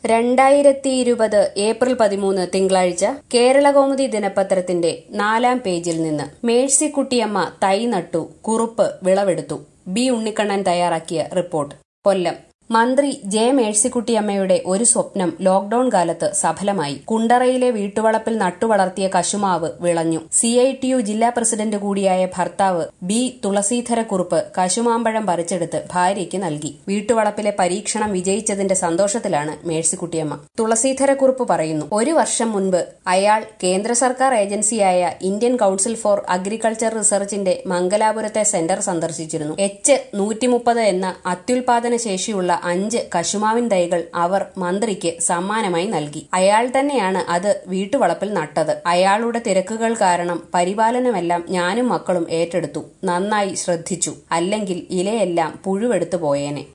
രണ്ടായിരത്തി ഇരുപത് ഏപ്രിൽ പതിമൂന്ന് തിങ്കളാഴ്ച കേരളകൗമുദി ദിനപത്രത്തിന്റെ നാലാം പേജിൽ നിന്ന് മേഴ്സിക്കുട്ടിയമ്മ തൈ നട്ടു കുറുപ്പ് വിളവെടുത്തു ബി ഉണ്ണിക്കണ്ണൻ തയ്യാറാക്കിയ റിപ്പോർട്ട് കൊല്ലം മന്ത്രി ജെ മേഴ്സിക്കുട്ടിയമ്മയുടെ ഒരു സ്വപ്നം ലോക്ഡൌൺ കാലത്ത് സഫലമായി കുണ്ടറയിലെ വീട്ടുവളപ്പിൽ നട്ടുവളർത്തിയ കശുമാവ് വിളഞ്ഞു സി ഐ ടി യു ജില്ലാ പ്രസിഡന്റ് കൂടിയായ ഭർത്താവ് ബി തുളസീധരക്കുറുപ്പ് കശുമാമ്പഴം പറിച്ചെടുത്ത് ഭാര്യയ്ക്ക് നൽകി വീട്ടുവളപ്പിലെ പരീക്ഷണം വിജയിച്ചതിന്റെ സന്തോഷത്തിലാണ് മേഴ്സിക്കുട്ടിയമ്മ തുളസീധരക്കുറുപ്പ് പറയുന്നു ഒരു വർഷം മുൻപ് അയാൾ കേന്ദ്ര സർക്കാർ ഏജൻസിയായ ഇന്ത്യൻ കൌൺസിൽ ഫോർ അഗ്രികൾച്ചർ റിസർച്ചിന്റെ മംഗലാപുരത്തെ സെന്റർ സന്ദർശിച്ചിരുന്നു എച്ച് നൂറ്റിമുപ്പത് എന്ന അത്യുൽപാദന ശേഷിയുള്ള അഞ്ച് കശുമാവിൻ തൈകൾ അവർ മന്ത്രിക്ക് സമ്മാനമായി നൽകി അയാൾ തന്നെയാണ് അത് വീട്ടുവളപ്പിൽ നട്ടത് അയാളുടെ തിരക്കുകൾ കാരണം പരിപാലനമെല്ലാം ഞാനും മക്കളും ഏറ്റെടുത്തു നന്നായി ശ്രദ്ധിച്ചു അല്ലെങ്കിൽ ഇലയെല്ലാം പുഴുവെടുത്തു പോയേനെ